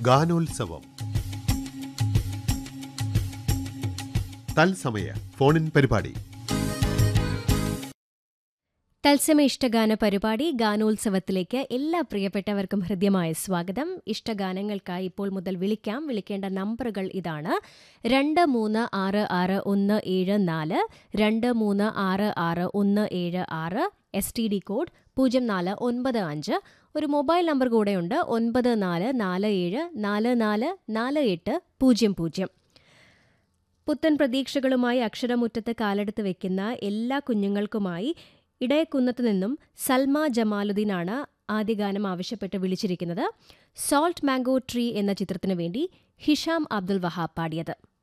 ഗാനോത്സവം തത്സമയ ഫോണിൻ പരിപാടി തത്സമയ ഇഷ്ടഗാന പരിപാടി ഗാനോത്സവത്തിലേക്ക് എല്ലാ പ്രിയപ്പെട്ടവർക്കും ഹൃദ്യമായ സ്വാഗതം ഇഷ്ടഗാനങ്ങൾക്കായി ഇപ്പോൾ മുതൽ വിളിക്കാം വിളിക്കേണ്ട നമ്പറുകൾ ഇതാണ് രണ്ട് മൂന്ന് ആറ് ആറ് ഒന്ന് ഏഴ് നാല് രണ്ട് മൂന്ന് ആറ് ആറ് ഒന്ന് ഏഴ് ആറ് എസ് ടി ഡി കോഡ് പൂജ്യം നാല് ഒൻപത് അഞ്ച് ഒരു മൊബൈൽ നമ്പർ കൂടെയുണ്ട് ഒൻപത് നാല് നാല് ഏഴ് നാല് നാല് നാല് എട്ട് പൂജ്യം പൂജ്യം പുത്തൻ പ്രതീക്ഷകളുമായി അക്ഷരമുറ്റത്ത് കാലെടുത്ത് വെക്കുന്ന എല്ലാ കുഞ്ഞുങ്ങൾക്കുമായി ഇടയക്കുന്നത്ത് നിന്നും സൽമ ജമാലുദ്ദീനാണ് ആദ്യ ഗാനം ആവശ്യപ്പെട്ട് വിളിച്ചിരിക്കുന്നത് സോൾട്ട് മാംഗോ ട്രീ എന്ന ചിത്രത്തിനു വേണ്ടി ഹിഷാം അബ്ദുൽ വഹാബ് പാടിയത്